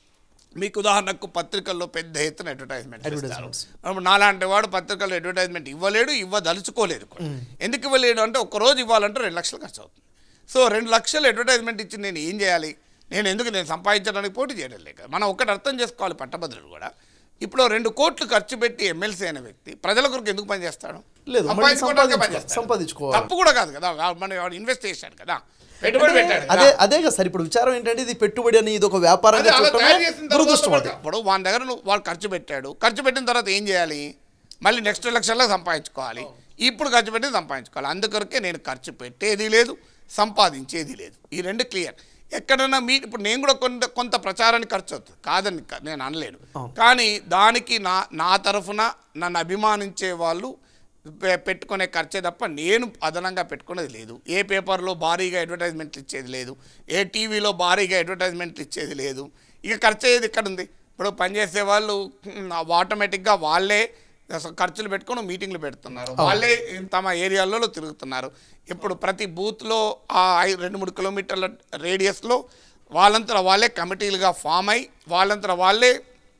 మీకు ఉదాహరణకు పత్రికల్లో పెద్ద ఎత్తున అడ్వర్టైజ్మెంట్ ఇస్తారు Advertisements. ఇప్పుడు నాలాంటి వాడు పత్రికల్లో అడ్వర్టైజ్మెంట్ ఇవ్వలేడు ఇవ్వదలుచుకోలేదు కూడా ఎందుకు ఇవ్వలేడు అంటే ఒక రోజు ఇవ్వాలంటే రెండు లక్షలు ఖర్చు అవుతుంది సో రెండు లక్షలు అడ్వర్టైజ్మెంట్ ఇచ్చి నేను ఏం చేయాలి నేను ఎందుకు నేను సంపాదించడానికి పోటీ చేయడం లేక మనం ఒకటి అర్థం చేసుకోవాలి పట్టభద్రులు కూడా ఇప్పుడు రెండు కోట్లు ఖర్చు పెట్టి ఎమ్మెల్సీ అయిన వ్యక్తి ప్రజల కొరకు ఎందుకు పనిచేస్తాడు లేదు, మళ్ళీ సంపాదించుకోవడానికే సంపాదించుకో- పనిచేస్తాడు. సంపాదించుకోవాలి. తప్పు కూడా కాదు కదా మన వాడు ఇన్వెస్ట్ చేశాడు కదా పెట్టుబడి పెట్టాడు కదా. అదే అదే కదా సార్ ఇప్పుడు విచారం ఏంటంటే ఇది పెట్టుబడి అని ఇది ఒక వ్యాపారంగా అదే అలా చూడటమే తయారు చేసిన తర్వాత దురదృష్టం అది ఇప్పుడు వాని దగ్గర నువ్వు వాడు ఖర్చు పెట్టాడు ఖర్చు పెట్టిన తర్వాత ఏం చేయాలి మళ్ళీ నెక్స్ట్ లక్షల్లో సంపాదించుకోవాలి ఇప్పుడు ఖర్చు పెట్టి సంపాదించుకోవాలి అందుకొరకే నేను ఖర్చు పెట్టేది లేదు సంపాదించేది లేదు ఈ రెండు క్లియర్ ఎక్కడన్నా మీ ఇప్పుడు నేను కూడా కొంత కొంత ప్రచారానికి ఖర్చు అవుతుంది కాదని క- నేను అనలేను కానీ దానికి నా నా తరఫున నన్ను అభిమానించే వాళ్ళు పె- పెట్టుకునే ఖర్చే తప్ప నేను అదనంగా పెట్టుకునేది లేదు ఏ పేపర్లో భారీగా అడ్వర్టైజ్మెంట్లు ఇచ్చేది లేదు ఏ టీవీలో భారీగా అడ్వర్టైజ్మెంట్లు ఇచ్చేది లేదు ఇక ఖర్చు అయ్యేది ఇక్కడ ఉంది ఇప్పుడు పనిచేసే వాళ్ళు హ్మ్, ఆటోమేటిక్గా వాళ్ళే అసలు ఖర్చులు పెట్టుకొని మీటింగ్లు పెడుతున్నారు వాళ్ళే తమ ఏరియాలలో తిరుగుతున్నారు ఇప్పుడు ప్రతి బూత్లో ఆ ఐ- రెండు మూడు కిలోమీటర్ల రేడియస్లో వాళ్ళంతా వాళ్ళే కమిటీలుగా ఫామ్ అయి వాళ్ళంతా వాళ్ళే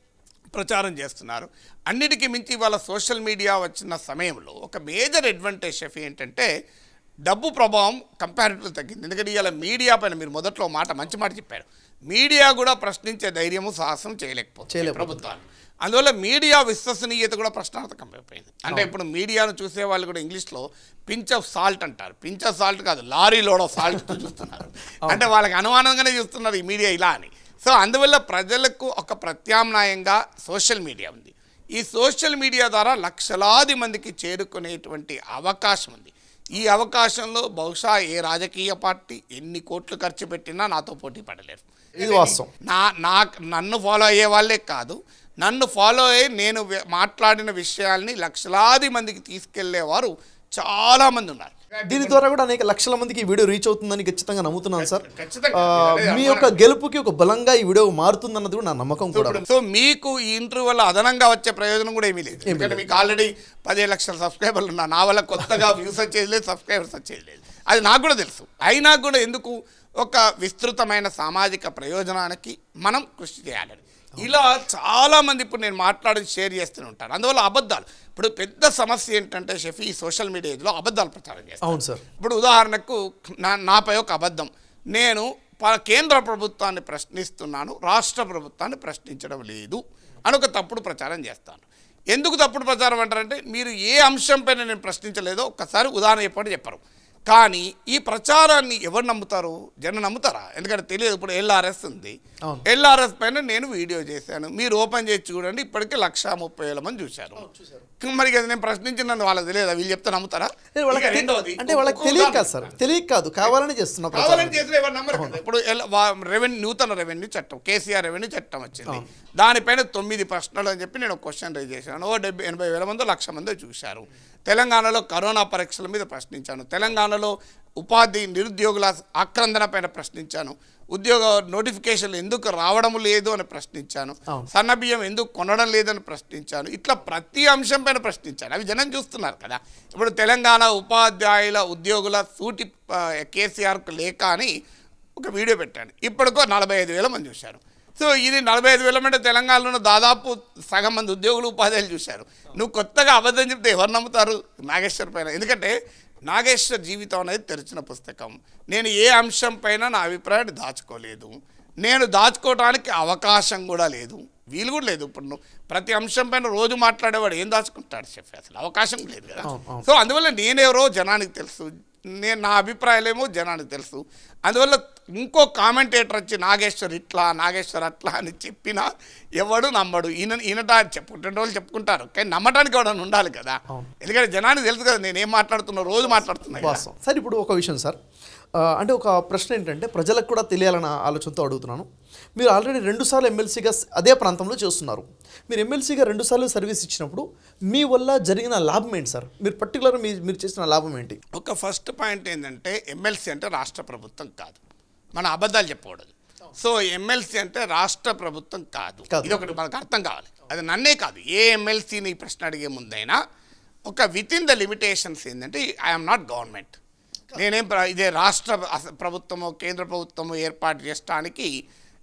ప్రచారం చేస్తున్నారు అన్నిటికీ మించి ఇవాళ సోషల్ మీడియా వచ్చిన సమయంలో ఒక మేజర్ అడ్వాంటేజ్ షెఫ్ ఏంటంటే డబ్బు ప్రభావం కంపారిటివ్ తగ్గింది ఎందుకంటే ఇవాళ మీడియా పైన మీరు మొదట్లో మాట మంచి మాట చెప్పారు మీడియా కూడా ప్రశ్నించే ధైర్యము సాహసం చేయలేకపోతుంది చేయలేకపోతుంది. ప్రభుత్వాలు అందువల్ల మీడియా విశ్వసనీయత కూడా ప్రశ్నార్థకం అయిపోయింది అంటే ఇప్పుడు మీడియాను చూసే వాళ్ళు కూడా ఇంగ్లీష్లో పించ్ ఆఫ్ సాల్ట్ అంటారు పించ్ ఆఫ్ సాల్ట్ కాదు లారీ లోడ్ ఆఫ్ సాల్ట్ చూస్తున్నారు అంటే వాళ్ళకి అనుమానంగానే చూస్తున్నారు ఈ మీడియా ఇలా అని సో అందువల్ల ప్రజలకు ఒక ప్రత్యామ్నాయంగా సోషల్ మీడియా ఉంది ఈ సోషల్ మీడియా ద్వారా లక్షలాది మందికి చేరుకునేటువంటి అవకాశం ఉంది ఈ అవకాశంలో బహుశా ఏ రాజకీయ పార్టీ ఎన్ని కోట్లు ఖర్చు పెట్టినా నాతో పోటీ పడలేరు ఇది వాస్తవం నా నా నన్ను ఫాలో అయ్యే వాళ్ళే కాదు నన్ను ఫాలో అయ్యి నేను వి- మాట్లాడిన విషయాల్ని లక్షలాది మందికి తీసుకెళ్లేవారు చాలా మంది ఉన్నారు దీని ద్వారా కూడా అనేక లక్షల మందికి ఈ వీడియో రీచ్ అవుతుందని ఖచ్చితంగా నమ్ముతున్నాను సార్ ఖచ్చితంగా. ఆ, మీ యొక్క గెలుపుకి ఒక బలంగా ఈ వీడియో మారుతుందన్నది కూడా నా నమ్మకం కూడా సో మీకు ఈ ఇంటర్వ్యూ వల్ల అదనంగా వచ్చే ప్రయోజనం కూడా ఏమీ లేదు ఎందుకంటే మీకు ఆల్రెడీ పదిహేను లక్షల సబ్స్క్రైబర్లు ఉన్నారు నా వల్ల కొత్తగా వ్యూస్ వచ్చేది లేదు సబ్స్క్రైబర్స్ వచ్చేది లేదు అది నాకు కూడా తెలుసు అయినా కూడా ఎందుకు ఒక విస్తృతమైన సామాజిక ప్రయోజనానికి మనం కృషి చేయాలని ఇలా చాలా మంది ఇప్పుడు నేను మాట్లాడి షేర్ చేస్తూనే ఉంటాను అందువల్ల అబద్ధాలు ఇప్పుడు పెద్ద సమస్య ఏంటంటే షఫీ ఈ సోషల్ మీడియాలో అబద్ధాలు ప్రచారం చేస్తారు అవును సార్ ఇప్పుడు ఉదాహరణకు నా నాపై ఒక అబద్ధం నేను ప- కేంద్ర ప్రభుత్వాన్ని ప్రశ్నిస్తున్నాను రాష్ట్ర ప్రభుత్వాన్ని ప్రశ్నించడం లేదు అని ఒక తప్పుడు ప్రచారం చేస్తాను ఎందుకు తప్పుడు ప్రచారం అంటారంటే మీరు ఏ అంశంపైన నేను ప్రశ్నించలేదో ఒక్కసారి ఉదాహరణ చెప్పండి చెప్పరు కానీ ఈ ప్రచారాన్ని ఎవరు నమ్ముతారు జనం నమ్ముతారా ఎందుకంటే తెలియదు ఇప్పుడు ఎల్ఆర్ఎస్ ఉంది అవును. ఎల్ఆర్ఎస్ పైన నేను వీడియో చేశాను మీరు ఓపెన్ చేసి చూడండి ఇప్పటికే లక్ష ముప్పై వేల మంది చూశారు మరి అది నేను ప్రశ్నించినందు వాళ్ళకి తెలియదు వీళ్ళు చెప్తే నమ్ముతారా అంటే వాళ్ళకి ఇక తె- రెండోది, అంటే వాళ్ళకి ఒక్కొక్క తెలియక కాదు ఉదాహరణ. సార్ తెలియక కాదు కావాలని చేస్తున్న ప్రచారం కావాలని చేసిన ఎవరు నమ్మరు కదా. ఇప్పుడు రెవెన్యూ నూతన రెవెన్యూ చట్టం కేసీఆర్ రెవెన్యూ చట్టం వచ్చింది దానిపైన తొమ్మిది ప్రశ్నలు అని చెప్పి నేను ఒక క్వశ్చన్ రైజ్ చేశాను ఓ డెబ్బై ఎనభై వేల మంది లక్ష మంది చూశారు తెలంగాణలో కరోనా పరీక్షల మీద ప్రశ్నించాను తెలంగాణలో ఉపాధి నిరుద్యోగుల ఆక్రందన పైన ప్రశ్నించాను ఉద్యోగ నోటిఫికేషన్లు ఎందుకు రావడం లేదు అని ప్రశ్నించాను అవును. సన్న బియ్యం ఎందుకు కొనడం లేదని ప్రశ్నించాను ఇట్లా ప్రతి అంశం పైన ప్రశ్నించాను అవి జనం చూస్తున్నారు కదా ఇప్పుడు తెలంగాణ ఉపాధ్యాయుల ఉద్యోగుల సూటి ఆ, కేసీఆర్కు లేక అని ఒక వీడియో పెట్టాను ఇప్పటికో నలభై ఐదు వేల మంది చూశారు సో ఇది నలభై ఐదు వేల మంది తెలంగాణలో దాదాపు సగం మంది ఉద్యోగులు ఉపాధ్యాయులు చూశారు నువ్వు కొత్తగా అబద్ధం చెప్తే ఎవరు నమ్ముతారు నాగేశ్వర్ పైన ఎందుకంటే నాగేశ్వర్ జీవితం అనేది తెరిచిన పుస్తకం నేను ఏ అంశం పైన నా అభిప్రాయాన్ని దాచుకోలేదు నేను దాచుకోవడానికి అవకాశం కూడా లేదు వీలు కూడా లేదు ఇప్పుడు నువ్వు ప్రతి అంశం పైన రోజు మాట్లాడేవాడు ఏం దాచుకుంటాడు చెప్పి అసలు అవకాశం లేదు కదా అవును, అవును. సో అందువల్ల నేనెవరో జనానికి తెలుసు నేను నా అభిప్రాయాలేమో జనానికి తెలుసు అందువల్ల ఇంకో కామెంటేటర్ వచ్చి నాగేశ్వర్ ఇట్లా నాగేశ్వర్ అట్లా అని చెప్పినా ఎవడు నమ్మడు ఈయన ఈయనట చెప్పుకుంటే వాళ్ళు చెప్పుకుంటారు కానీ నమ్మటానికి ఎవడన్నా ఉండాలి కదా అవును. ఎందుకంటే జనానికి తెలుసు కదా నేను ఏం మాట్లాడుతున్నా రోజు మాట్లాడుతున్నా కదా. వాస్తవం సార్ ఇప్పుడు ఒక విషయం సార్ ఆ, అంటే ఒక ప్రశ్న ఏంటంటే ప్రజలకు కూడా తెలియాలన్న ఆలోచనతో అడుగుతున్నాను మీరు ఆల్రెడీ రెండుసార్లు ఎమ్మెల్సీగా అదే ప్రాంతంలో చేస్తున్నారు మీరు ఎమ్మెల్సీగా రెండుసార్లు సర్వీస్ ఇచ్చినప్పుడు మీ వల్ల జరిగిన లాభం ఏంటి సార్ మీరు పర్టికులర్ మీ మీరు చేసిన లాభం ఏంటి ఒక ఫస్ట్ పాయింట్ ఏంటంటే ఎమ్మెల్సీ అంటే రాష్ట్ర ప్రభుత్వం కాదు మన అబద్ధాలు చెప్పకూడదు సో ఎమ్మెల్సీ అంటే రాష్ట్ర ప్రభుత్వం కాదు కాదు. ఇది ఒకటి మనకు అర్థం కావాలి అది నన్నే కాదు ఏ ఎమ్మెల్సీని ఈ ప్రశ్న అడిగే ముందైనా ఒక విత్ ఇన్ ద లిమిటేషన్స్ ఏంటంటే ఐఎమ్ నాట్ గవర్నమెంట్ నేనేం ప్ర- ఇదే రాష్ట్ర అస- ప్రభుత్వము కేంద్ర ప్రభుత్వము ఏర్పాటు చేయడానికి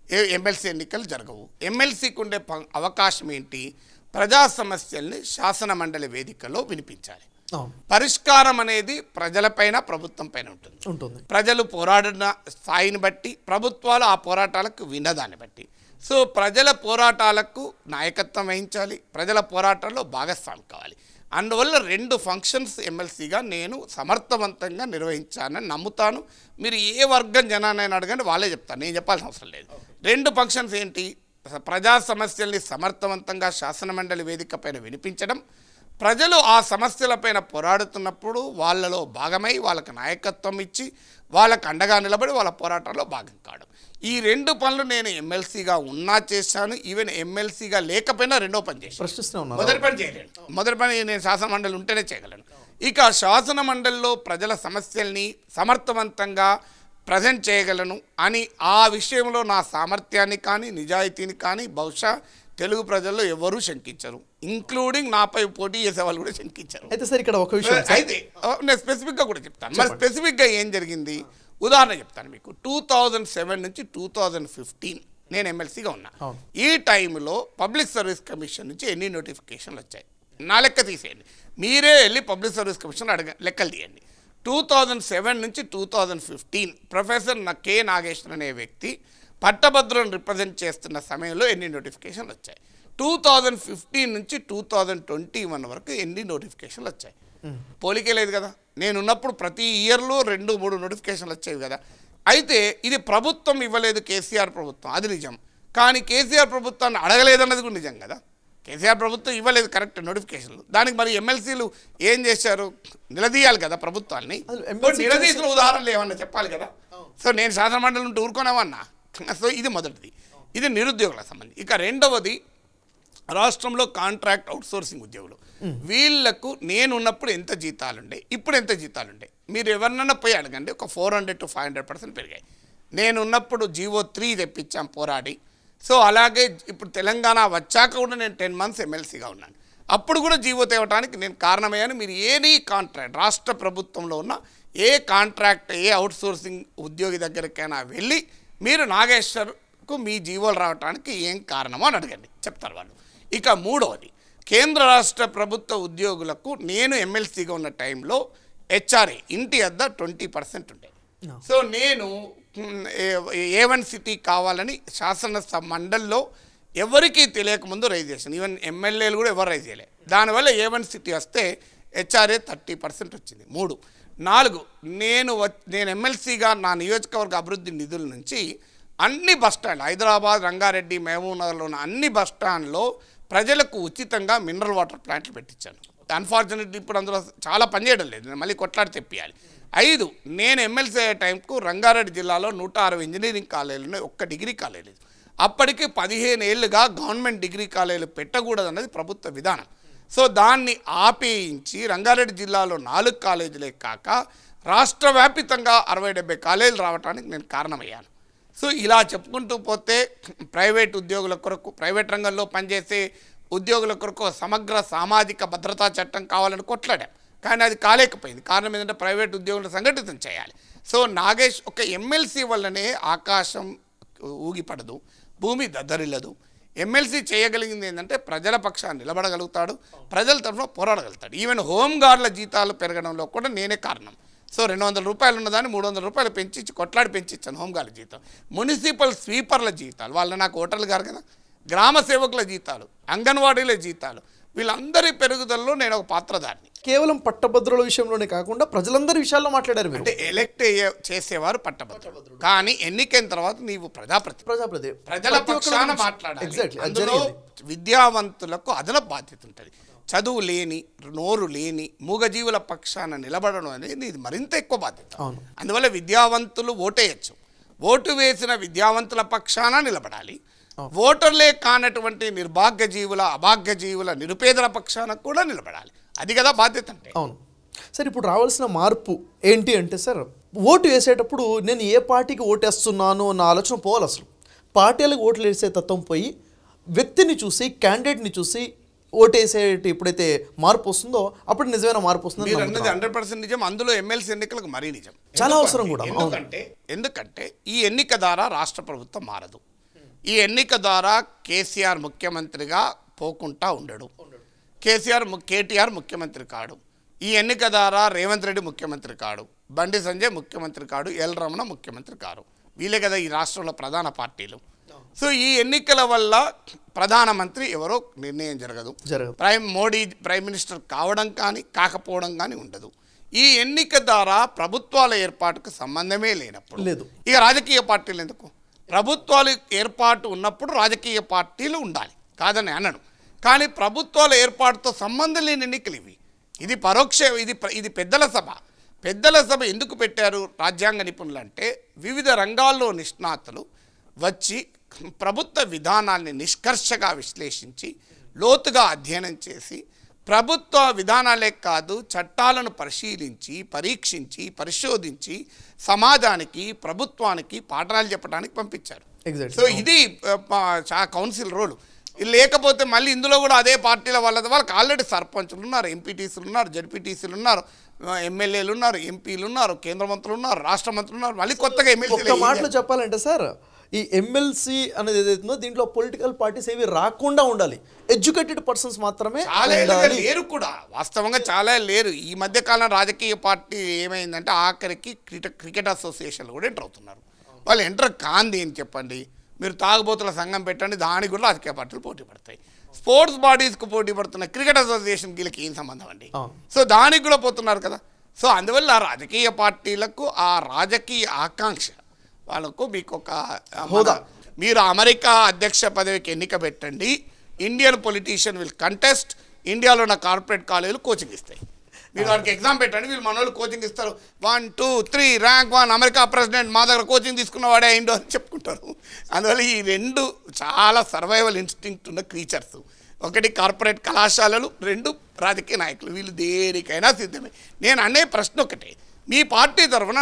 ఏ ఎమ్మెల్సీ ఎన్నికలు జరగవు ఎమ్మెల్సీకి ఉండే ప- అవకాశం ఏంటి ప్రజా సమస్యల్ని శాసన మండలి వేదికలో వినిపించాలి అవును పరిష్కారం అనేది ప్రజలపైన ప్రభుత్వం పైన ఉంటుంది ఉంటుంది ప్రజలు పోరాడిన స్థాయిని బట్టి ప్రభుత్వాలు ఆ పోరాటాలకు విన్నదాన్ని బట్టి సో ప్రజల పోరాటాలకు నాయకత్వం వహించాలి ప్రజల పోరాటాల్లో భాగస్వామి కావాలి అందువల్ల రెండు ఫంక్షన్స్ ఎమ్మెల్సీగా నేను సమర్థవంతంగా నిర్వహించానని నమ్ముతాను మీరు ఏ వర్గం జనాన్ని అడగండి వాళ్ళే చెప్తాను నేను చెప్పాల్సిన అవసరం లేదు రెండు ఫంక్షన్స్ ఏంటి ప్రజా సమస్యల్ని సమర్థవంతంగా శాసనమండలి వేదిక పైన వినిపించడం ప్రజలు ఆ సమస్యలపైన పోరాడుతున్నప్పుడు వాళ్ళలో భాగమై వాళ్ళకి నాయకత్వం ఇచ్చి వాళ్ళకు అండగా నిలబడి వాళ్ళ పోరాటంలో భాగం కావడం ఈ రెండు పనులు నేను ఎమ్మెల్సీగా ఉన్నా చేశాను ఈవెన్ ఎమ్మెల్సీగా లేకపోయినా రెండో పని చేశాను ప్రశ్నిస్తూనే ఉన్నారు మొదటి పని చేయలేను మొదటి పని నేను శాసన మండలి ఉంటేనే చేయగలను ఇక శాసన మండలిలో ప్రజల సమస్యల్ని సమర్థవంతంగా ప్రజెంట్ చేయగలను అని ఆ విషయంలో నా సామర్థ్యాన్ని కానీ నిజాయితీని కానీ బహుశా తెలుగు ప్రజల్లో ఎవరూ శంకించరు ఇంక్లూడింగ్ నాపై పోటీ చేసే వాళ్ళు కూడా శంకించరు అయితే సార్ ఇక్కడ ఒక విషయం సార్. అయితే ఆ, నేను స్పెసిఫిక్గా కూడా చెప్తాను మరి స్పెసిఫిక్గా ఏం జరిగింది ఉదాహరణ చెప్తాను మీకు టూ థౌజండ్ సెవెన్ నుంచి టూ థౌజండ్ ఫిఫ్టీన్ నేను ఎమ్మెల్సీగా ఉన్నా అవును. ఈ టైంలో పబ్లిక్ సర్వీస్ కమిషన్ నుంచి ఎన్ని నోటిఫికేషన్లు వచ్చాయి నా లెక్క తీసేయండి మీరే వెళ్ళి పబ్లిక్ సర్వీస్ కమిషన్ అడగ లెక్కలు తీయండి టూ థౌజండ్ సెవెన్ నుంచి టూ థౌజండ్ ఫిఫ్టీన్ ప్రొఫెసర్ నా కె నాగేశ్వర్ అనే వ్యక్తి పట్టభద్రులను రిప్రజెంట్ చేస్తున్న సమయంలో ఎన్ని నోటిఫికేషన్లు వచ్చాయి టూ థౌజండ్ ఫిఫ్టీన్ నుంచి టూ థౌజండ్ ట్వంటీ వన్ వరకు ఎన్ని నోటిఫికేషన్లు వచ్చాయి పోలికే లేదు కదా నేను ఉన్నప్పుడు ప్రతి ఇయర్లో రెండు మూడు నోటిఫికేషన్లు వచ్చేవి కదా అయితే ఇది ప్రభుత్వం ఇవ్వలేదు కేసీఆర్ ప్రభుత్వం అది నిజం కానీ కేసీఆర్ ప్రభుత్వాన్ని అడగలేదన్నది కూడా నిజం కదా కేసీఆర్ ప్రభుత్వం ఇవ్వలేదు కరెక్ట్ నోటిఫికేషన్లు దానికి మరి ఎమ్మెల్సీలు ఏం చేశారు నిలదీయాలి కదా ప్రభుత్వాన్ని అసలు సో MLC నిలదీసిన ఉదాహరణలు ఏమన్నా చెప్పాలి కదా సో నేను శాసన మండలి ఉంటే ఊరుకోనేమన్నా సో ఇది మొదటిది ఇది నిరుద్యోగులకు సంబంధించి ఇక రెండవది రాష్ట్రంలో కాంట్రాక్ట్ అవుట్సోర్సింగ్ ఉద్యోగులు వీళ్లకు నేను ఉన్నప్పుడు ఎంత జీతాలుండే ఇప్పుడు ఎంత జీతాలుండే మీరు ఎవరినన్నా పోయి అడగండి ఒక four hundred to five hundred percent పెరిగాయి నేను ఉన్నప్పుడు జీవో త్రీ తెప్పించాం పోరాడి సో అలాగే ఇప్పుడు తెలంగాణ వచ్చాక కూడా నేను టెన్ మంత్స్ ఎమ్మెల్సీగా ఉన్నాను అప్పుడు కూడా జీవో తేవటానికి నేను కారణమయ్యాను మీరు ఏనీ కాంట్రాక్ట్ రాష్ట్ర ప్రభుత్వంలో ఉన్న ఏ కాంట్రాక్ట్ ఏ అవుట్సోర్సింగ్ ఉద్యోగి దగ్గరికైనా వెళ్ళి మీరు నాగేశ్వర్కు మీ జీవోలు రావడానికి ఏం కారణమో అని అడగండి చెప్తారు వాళ్ళు ఇక మూడవది కేంద్ర రాష్ట్ర ప్రభుత్వ ఉద్యోగులకు నేను ఎమ్మెల్సీగా ఉన్న టైంలో హెచ్ఆర్ఏ ఇంటి వద్ద ట్వంటీ పర్సెంట్ ఉండే సో నేను ఏ వన్ సిటీ కావాలని శాసనసభ మండలిలో ఎవరికీ తెలియకముందు రైజ్ చేశాను ఈవెన్ ఎమ్మెల్యేలు కూడా ఎవరు రైజ్ చేయలే దానివల్ల ఏ వన్ సిటీ వస్తే హెచ్ఆర్ఏ థర్టీ పర్సెంట్ వచ్చింది మూడు నాలుగు నేను వ- నేను ఎమ్మెల్సీగా నా నియోజకవర్గ అభివృద్ధి నిధుల నుంచి అన్ని బస్ స్టాండ్ హైదరాబాద్ రంగారెడ్డి మహబూబ్ నగర్లో ఉన్న అన్ని బస్ స్టాండ్లో ప్రజలకు ఉచితంగా మినరల్ వాటర్ ప్లాంట్లు పెట్టించాను అన్ఫార్చునేట్లీ ఇప్పుడు అందులో చాలా పనిచేయడం లేదు నేను మళ్ళీ కొట్లాడి తెప్పియాలి ఐదు నేను ఎమ్మెల్సీ అయ్యే టైంకు రంగారెడ్డి జిల్లాలో నూట అరవై ఇంజనీరింగ్ కాలేజీలు ఉన్నాయి ఒక్క డిగ్రీ కాలేజీ లేదు అప్పటికి పదిహేను ఏళ్ళుగా గవర్నమెంట్ డిగ్రీ కాలేజీలు పెట్టకూడదు అన్నది ప్రభుత్వ విధానం సో దాన్ని ఆపేయించి రంగారెడ్డి జిల్లాలో నాలుగు కాలేజీలే కాక రాష్ట్ర వ్యాపితంగా అరవై డెబ్బై కాలేజీలు రావడానికి నేను కారణమయ్యాను సో ఇలా చెప్పుకుంటూ పోతే ప్రైవేట్ ఉద్యోగుల కొరకు ప్రైవేట్ రంగంలో పనిచేసే ఉద్యోగుల కొరకు ఒక సమగ్ర సామాజిక భద్రతా చట్టం కావాలని కొట్లాడాం కానీ అది కాలేకపోయింది కారణం ఏంటంటే ప్రైవేట్ ఉద్యోగులను సంఘటితం చేయాలి సో నాగేష్ ఒక ఎమ్మెల్సీ వల్లనే ఆకాశం ఊగిపడదు భూమి దద్దరిల్లదు ఎమ్మెల్సీ చేయగలిగింది ఏంటంటే ప్రజల పక్షాన్ని నిలబడగలుగుతాడు ప్రజల తరఫున పోరాడగలుగుతాడు ఈవెన్ హోంగార్డుల జీతాలు పెరగడంలో కూడా నేనే కారణం సో రెండు వందల రూపాయలు ఉన్నదాన్ని మూడు వందల రూపాయలు పెంచి కొట్లాడి పెంచిచ్చాను హోంగార్డుల జీతం మున్సిపల్ స్వీపర్ల జీతాలు వాళ్ళు నాకు ఓటర్లు గారు కదా గ్రామ సేవకుల జీతాలు అంగన్వాడీల జీతాలు వీళ్ళందరి పెరుగుదలలో నేను ఒక పాత్రధారిని కేవలం పట్టభద్రుల విషయంలోనే కాకుండా ప్రజలందరి విషయాల్లో మాట్లాడారు మీరు అంటే ఎలక్ట్ అయ్యే చేసేవారు పట్టభద్రులు కానీ ఎన్నికైన తర్వాత నీవు ప్రజాప్రతి ప్రజాప్రతి ప్రజల ప్రతి ఒక్కరి పక్షాన గురించి- మాట్లాడాలి Exactly, అది అందులో జరిగింది. విద్యావంతులకు అదనపు బాధ్యత ఉంటుంది చదువు లేని నోరు లేని మూగజీవుల పక్షాన నిలబడడం అనేది ఇది మరింత ఎక్కువ బాధ్యత అవును అందువల్ల విద్యావంతులు ఓటేయచ్చు ఓటు వేసిన విద్యావంతుల పక్షాన నిలబడాలి ఓటర్లే కానటువంటి నిర్భాగ్య జీవుల అభాగ్య జీవుల నిరుపేదల పక్షాన కూడా నిలబడాలి అది కదా బాధ్యత అంటే అవును సార్ ఇప్పుడు రావాల్సిన మార్పు ఏంటి అంటే సార్ ఓటు వేసేటప్పుడు నేను ఏ పార్టీకి ఓటేస్తున్నాను అన్న ఆలోచన పోవాలి అసలు పార్టీలకు ఓట్లు వేసే తత్వం పోయి వ్యక్తిని చూసి క్యాండిడేట్ని చూసి ఓటేసే ఎప్పుడైతే మార్పు వస్తుందో అప్పుడు నిజమైన మార్పు వస్తుందని మీరు నమ్ముతున్నాను. అన్నది హండ్రెడ్ పర్సెంట్ నిజం అందులో ఎమ్మెల్సీ ఎన్నికలకు మరీ నిజం చాలా ఎందుకంటే- అవసరం కూడా, అవును. ఎందుకంటే ఎందుకంటే ఈ ఎన్నిక ద్వారా రాష్ట్ర ప్రభుత్వం మారదు ఈ ఎన్నిక ద్వారా కేసీఆర్ ముఖ్యమంత్రిగా పోకుండా ఉండడు కేసీఆర్ ము- కేటీఆర్ ముఖ్యమంత్రి కాడు ఈ ఎన్నిక ద్వారా రేవంత్ రెడ్డి ముఖ్యమంత్రి కాడు బండి సంజయ్ ముఖ్యమంత్రి కాడు ఎల్ రమణ ముఖ్యమంత్రి కారు వీళ్ళే కదా ఈ రాష్ట్రంలో ప్రధాన పార్టీలు సో ఈ ఎన్నికల వల్ల ప్రధానమంత్రి ఎవరో నిర్ణయం జరగదు జరగదు ప్రైమ్ మోడీ ప్రైమ్ మినిస్టర్ కావడం కానీ కాకపోవడం కానీ ఉండదు ఈ ఎన్నిక ద్వారా ప్రభుత్వాల ఏర్పాటుకు సంబంధమే లేనప్పుడు లేదు. ఇక రాజకీయ పార్టీలు ఎందుకు ప్రభుత్వాలు ఏర్పాటు ఉన్నప్పుడు రాజకీయ పార్టీలు ఉండాలి కాదని అనను కానీ ప్రభుత్వాల ఏర్పాటుతో సంబంధం లేని ఎన్నికలు ఇవి ఇది పరోక్ష ఇది ప్ర- ఇది పెద్దల సభ పెద్దల సభ ఎందుకు పెట్టారు రాజ్యాంగ నిపుణులు అంటే వివిధ రంగాల్లో నిష్ణాతులు వచ్చి ప్రభుత్వ విధానాల్ని నిష్కర్షగా విశ్లేషించి లోతుగా అధ్యయనం చేసి ప్రభుత్వ విధానాలే కాదు చట్టాలను పరిశీలించి పరీక్షించి పరిశోధించి సమాజానికి ప్రభుత్వానికి పాఠాలు చెప్పడానికి పంపించారు ఎగ్జాక్ట్ సో ఇది ఆ, ప- చా- కౌన్సిల్ రోల్ లేకపోతే మళ్ళీ ఇందులో కూడా అదే పార్టీల వాళ్ళ వాళ్ళకి ఆల్రెడీ సర్పంచులు ఉన్నారు ఎంపీటీసీలు ఉన్నారు జడ్పీటీసీలు ఉన్నారు ఆ, ఎమ్మెల్యేలు ఉన్నారు ఎంపీలు ఉన్నారు కేంద్ర మంత్రులు ఉన్నారు రాష్ట్ర మంత్రులు ఉన్నారు మళ్ళీ కొత్తగా ఒక్క ఎమ్మెల్యేలు మాటలో చెప్పాలంటే సార్ ఈ ఎమ్మెల్సీ అనేది ఏదైతుందో దీంట్లో పొలిటికల్ పార్టీస్ ఏవి రాకుండా ఉండాలి ఎడ్యుకేటెడ్ పర్సన్స్ మాత్రమే చాలా ఏళ్ళుగా ఉండాలి లేరు కూడా వాస్తవంగా చాలా లేరు ఈ మధ్య కాలం రాజకీయ పార్టీ ఏమైందంటే ఆఖరికి క్రికెట్ క్రికెట్ అసోసియేషన్లు కూడా ఎంటర్ అవుతున్నారు వాళ్ళు ఎంటర్ కాంది అని చెప్పండి మీరు తాగుబోతుల సంఘం పెట్టండి దానికి కూడా రాజకీయ పార్టీలు పోటీ పడతాయి స్పోర్ట్స్ బాడీస్కి పోటీ పడుతున్న క్రికెట్ అసోసియేషన్ వీళ్ళకి ఏం సంబంధం అండి అవును. సో దానికి కూడా పోతున్నారు కదా సో అందువల్ల ఆ రాజకీయ పార్టీలకు ఆ రాజకీయ ఆకాంక్ష వాళ్ళకు మీకు ఒక ఆ, మన- హోదా. మీరు అమెరికా అధ్యక్ష పదవికి ఎన్నిక పెట్టండి ఇండియన్ పొలిటీషియన్ విల్ కంటెస్ట్ ఇండియాలో ఉన్న కార్పొరేట్ కాలేజీలు కోచింగ్ ఇస్తాయి మీరు వారికి ఎగ్జామ్ పెట్టండి వీళ్ళు మన వాళ్ళు కోచింగ్ ఇస్తారు one two three rank one America president మా దగ్గర కోచింగ్ తీసుకున్న వాడే అయిండు అని చెప్పుకుంటారు అందువల్ల ఈ రెండు చాలా సర్వైవల్ ఇన్స్టింక్ట్ ఉన్న క్రీచర్స్ ఒకటి కార్పొరేట్ కళాశాలలు రెండు రాజకీయ నాయకులు వీళ్ళు దేనికైనా సిద్ధమే నేను అనే ప్రశ్న ఒకటే మీ పార్టీ తరఫున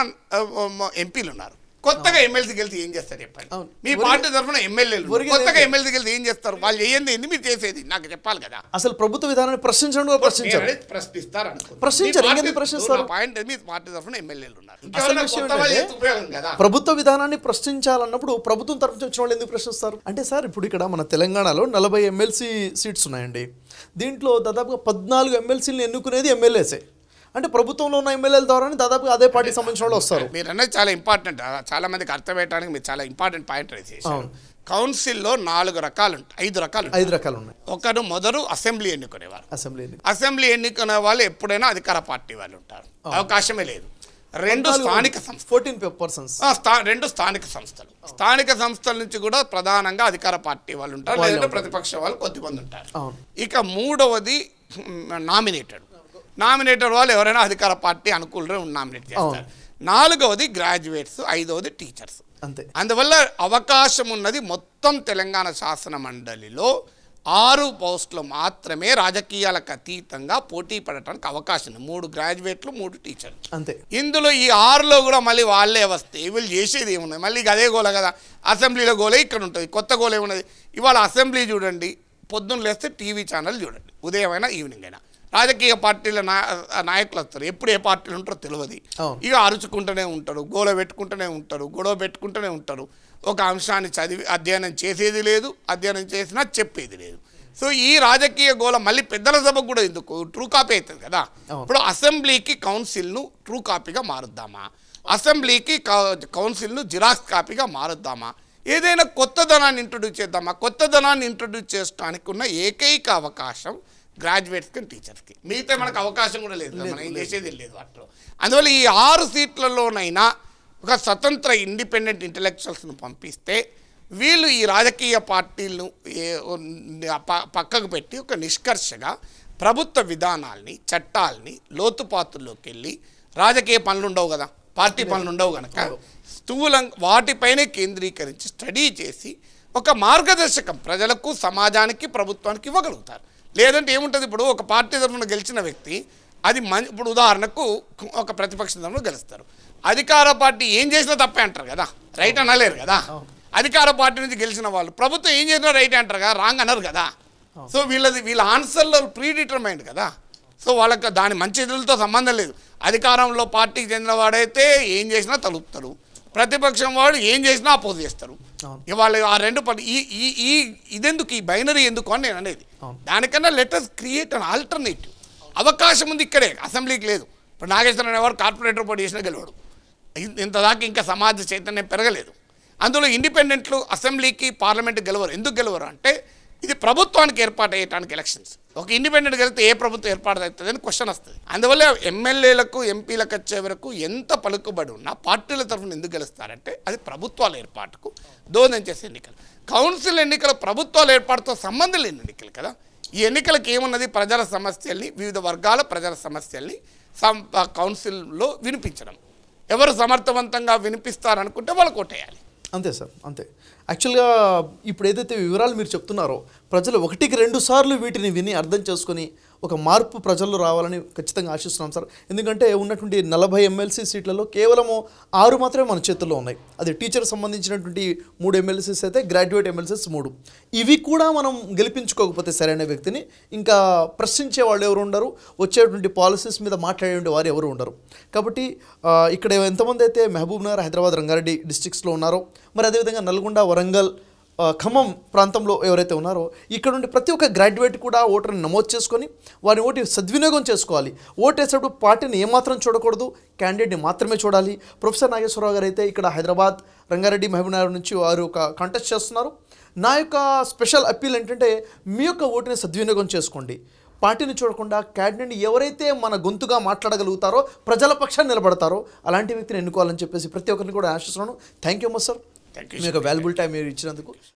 ఎంపీలు ఉన్నారు కొత్తగా ఎమ్మెల్సీ గెలిచి ఏం చేస్తారు చెప్పండి అవును. మీ పార్టీ తరఫున ఎమ్మెల్యేలు ఒరిగేది కొత్తగా ఏంటి? ఎమ్మెల్సీ గెలిచి ఏం చేస్తారు వాళ్ళు చేయండి ఏంది మీరు చేసేది నాకు చెప్పాలి కదా అసలు ప్రభుత్వ విధానాన్ని ప్రశ్నించడం కూడా ప్రశ్నించారు నేను అనేది ప్రశ్నిస్తారు అనుకున్నా. ప్రశ్నించరు, మీ ఇంకెందుకు పార్టీ- ప్రశ్నిస్తారు? నా పాయింట్ మీ పార్టీ తరఫున ఎమ్మెల్యేలు ఉన్నారు అసలు ఇంకెవరైనా విషయం కొత్త వాళ్ళు ఏంటంటే చేస్తే ఉపయోగం కదా ప్రభుత్వ విధానాన్ని ప్రశ్నించాలన్నప్పుడు ప్రభుత్వం తరఫు నుంచి వచ్చిన వాళ్ళు ఎందుకు ప్రశ్నిస్తారు అంటే సార్ ఇప్పుడు ఇక్కడ మన తెలంగాణలో నలభై ఎమ్మెల్సీ సీట్స్ ఉన్నాయండి దీంట్లో దాదాపుగా పద్నాలుగు ఎమ్మెల్సీలను ఎన్నుకునేది ఎమ్మెల్యేసే అంటే ప్రభుత్వంలో ఉన్న ఎమ్మెల్యేల ద్వారానే దాదాపుగా అదే పార్టీకి సంబంధించిన వాళ్ళు వస్తారు మీరు అనేది చాలా ఇంపార్టెంట్ చాలా మందికి అర్థమయ్యడానికి మీరు చాలా ఇంపార్టెంట్ పాయింట్ రైజ్ చేశారు అవును. కౌన్సిల్లో నాలుగు రకాలు ఉంటాయి ఐదు రకాలు ఉంటాయి. ఐదు రకాలు ఉన్నాయి ఒకరు మొదలు అసెంబ్లీ ఎన్నుకునేవారు అసెంబ్లీ ఎన్నిక. అసెంబ్లీ ఎన్నికల వాళ్ళు ఎప్పుడైనా అధికార పార్టీ వాళ్ళు ఉంటారు అవకాశమే లేదు రెండు స్థానిక సంస్థ ఫోర్టీన్ పర్సన్స్ ఆ, స్థా రెండు స్థానిక సంస్థలు స్థానిక సంస్థల నుంచి కూడా ప్రధానంగా అధికార పార్టీ వాళ్ళు ఉంటారు వాళ్ళే లేదంటే ఉంటారు. ప్రతిపక్ష వాళ్ళు కొద్దిమంది ఉంటారు అవును ఇక మూడవది నామినేటెడ్ నామినేటెడ్ వాళ్ళు ఎవరైనా అధికార పార్టీ అనుకూలంగా నామినేట్ చేస్తారు నాలుగవది గ్రాడ్యుయేట్స్ ఐదవది టీచర్స్ అంతే అందువల్ల అవకాశం ఉన్నది మొత్తం తెలంగాణ శాసన మండలిలో ఆరు పోస్టులు మాత్రమే రాజకీయాలకు అతీతంగా పోటీ పడటానికి అవకాశం ఉంది మూడు గ్రాడ్యుయేట్లు మూడు టీచర్లు అంతే ఇందులో ఈ ఆరులో కూడా మళ్ళీ వాళ్ళే వస్తే వీళ్ళు చేసేది ఏమున్నది మళ్ళీ ఇక అదే గోల కదా అసెంబ్లీలో గోలే ఇక్కడ ఉంటుంది కొత్త గోల ఏమున్నది ఇవాళ అసెంబ్లీ చూడండి పొద్దున్న లేస్తే టీవీ ఛానల్ చూడండి ఉదయం అయినా ఈవినింగ్ అయినా రాజకీయ పార్టీల నా నాయకులు వస్తారు ఎప్పుడు ఏ పార్టీలు ఉంటారో తెలియదు అవును. ఇక అరుచుకుంటూనే ఉంటారు గోల పెట్టుకుంటూనే ఉంటారు గొడవ పెట్టుకుంటూనే ఉంటారు ఒక అంశాన్ని చదివి అధ్యయనం చేసేది లేదు అధ్యయనం చేసినా చెప్పేది లేదు సో ఈ రాజకీయ గోల మళ్ళీ పెద్దల సభకు కూడా ఎందుకు ట్రూ కాపీ అవుతుంది కదా అవును. ఇప్పుడు అసెంబ్లీకి కౌన్సిల్ను ట్రూ కాపీగా మారుద్దామా అసెంబ్లీకి కౌ- కౌన్సిల్ను జిరాక్స్ కాపీగా మారుద్దామా ఏదైనా కొత్తదనాన్ని ఇంట్రొడ్యూస్ చేద్దామా కొత్తదనాన్ని ఇంట్రొడ్యూస్ చేయడానికి ఉన్న ఏకైక అవకాశం గ్రాడ్యుయేట్స్కి టీచర్స్కి మిగతా మనకు అవకాశం కూడా లేదు మనం ఏం చేసేది లేదు వాటిలో అందువల్ల ఈ ఆరు సీట్లలోనైనా ఒక స్వతంత్ర ఇండిపెండెంట్ ఇంటలెక్చువల్స్ను పంపిస్తే వీళ్ళు ఈ రాజకీయ పార్టీలను ఏ- ప- పక్కకు పెట్టి ఒక నిష్కర్షగా ప్రభుత్వ విధానాల్ని చట్టాల్ని లోతుపాతుల్లోకి వెళ్ళి రాజకీయ పనులు ఉండవు కదా పార్టీ పనులు ఉండవు కనుక స్థూలం వాటిపైనే కేంద్రీకరించి స్టడీ చేసి ఒక మార్గదర్శకం ప్రజలకు సమాజానికి ప్రభుత్వానికి ఇవ్వగలుగుతారు లేదంటే ఏముంటుంది ఇప్పుడు ఒక పార్టీ తరఫున గెలిచిన వ్యక్తి అది మం ఇప్పుడు ఉదాహరణకు ఒక ప్రతిపక్ష తరఫున గెలుస్తారు అధికార పార్టీ ఏం చేసినా తప్పే అంటారు కదా రైట్ అనలేరు కదా అధికార పార్టీ నుంచి గెలిచిన వాళ్ళు ప్రభుత్వం ఏం చేసినా రైట్ అంటారు కదా రాంగ్ అన్నారు కదా సో వీళ్ళది వీళ్ళ ఆన్సర్లో ప్రీ డిటర్మైండ్ కదా సో వాళ్ళకి దాని మంచి చెడులతో సంబంధం లేదు అధికారంలో పార్టీకి చెందిన వాడైతే ఏం చేసినా తలుపుతారు ప్రతిపక్షం వాడు ఏం చేసినా అపోజ్ చేస్తారు అవును. ఇక వాళ్ళు ఆ రెండు పని ఈ ఈ ఈ ఇదెందుకు ఈ బైనరీ ఎందుకు అని నేను అనేది అవును. దానికన్నా లెటర్స్ క్రియేట్ అన్ ఆల్టర్నేటివ్ అవకాశం ఉంది ఇక్కడే అసెంబ్లీకి లేదు ఇప్పుడు నాగేశ్వరరావు ఎవరు కార్పొరేటర్ పోటీ చేసినా గెలవడు ఇన్- ఇంతదాకా ఇంకా సమాజ చైతన్యం పెరగలేదు అందులో ఇండిపెండెంట్లు అసెంబ్లీకి పార్లమెంట్ గెలవరు ఎందుకు గెలవరు అంటే ఇది ప్రభుత్వానికి ఏర్పాటు అయ్యటానికి ఎలక్షన్స్ ఒక ఇండిపెండెంట్ గెలిస్తే ఏ ప్రభుత్వం ఏర్పాటు అవుతుంది అని క్వశ్చన్ వస్తుంది అందువల్ల ఎమ్మెల్యేలకు ఎంపీలకు వచ్చే వరకు ఎంత పలుకుబడి ఉన్నా పార్టీల తరఫున ఎందుకు గెలుస్తారంటే అది ప్రభుత్వాల ఏర్పాటుకు దోహదం చేసే ఎన్నికలు కౌన్సిల్ ఎన్నికలు ప్రభుత్వాల ఏర్పాటుతో సంబంధం లేని ఎన్నికలు కదా ఈ ఎన్నికలకు ఏమున్నది ప్రజల సమస్యల్ని వివిధ వర్గాల ప్రజల సమస్యల్ని సం కౌన్సిల్లో వినిపించడం ఎవరు సమర్థవంతంగా వినిపిస్తారనుకుంటే వాళ్ళకు ఓటేయాలి అంతే సార్ అంతే యాక్చువల్గా ఇప్పుడు ఏదైతే వివరాలు మీరు చెప్తున్నారో ప్రజలు ఒకటికి రెండు సార్లు వీటిని విని అర్థం చేసుకొని ఒక మార్పు ప్రజల్లో రావాలని ఖచ్చితంగా ఆశిస్తున్నాం సార్ ఎందుకంటే ఉన్నటువంటి నలభై ఎమ్మెల్సీ సీట్లలో కేవలము ఆరు మాత్రమే మన చేతుల్లో ఉన్నాయి అది టీచర్ సంబంధించినటువంటి మూడు ఎమ్మెల్సీస్ అయితే గ్రాడ్యుయేట్ ఎమ్మెల్సీస్ మూడు ఇవి కూడా మనం గెలిపించుకోకపోతే సరైన వ్యక్తిని ఇంకా ప్రశ్నించే వాళ్ళు ఎవరు ఉండరు వచ్చేటువంటి పాలసీస్ మీద మాట్లాడే వారు ఎవరు ఉండరు కాబట్టి ఆ, ఇక్కడ ఎంతమంది అయితే మహబూబ్ నగర్ హైదరాబాద్ రంగారెడ్డి డిస్ట్రిక్ట్స్లో ఉన్నారో మరి అదేవిధంగా నల్గొండ వరంగల్ ఆ, ఖమ్మం ప్రాంతంలో ఎవరైతే ఉన్నారో ఇక్కడ నుండి ప్రతి ఒక్క గ్రాడ్యుయేట్ కూడా ఓటర్ని నమోదు చేసుకొని వారి ఓటు సద్వినియోగం చేసుకోవాలి ఓటేసేటప్పుడు పార్టీని ఏమాత్రం చూడకూడదు క్యాండిడేట్ని మాత్రమే చూడాలి ప్రొఫెసర్ నాగేశ్వరరావు గారు అయితే ఇక్కడ హైదరాబాద్ రంగారెడ్డి మహబూబ్నగర్ నుంచి వారు ఒక కంటెస్ట్ చేస్తున్నారు నా యొక్క స్పెషల్ అప్పీల్ ఏంటంటే మీ యొక్క ఓటుని సద్వినియోగం చేసుకోండి పార్టీని చూడకుండా క్యాండిడేట్ని ఎవరైతే మన గొంతుగా మాట్లాడగలుగుతారో ప్రజల పక్షాన్ని నిలబడతారో అలాంటి వ్యక్తిని ఎన్నుకోవాలని చెప్పేసి ప్రతి ఒక్కరిని కూడా ఆశిస్తున్నాను thank you much sir Thank you, మీ యొక్క వాల్యుబుల్ టైం మీరు ఇచ్చినందుకు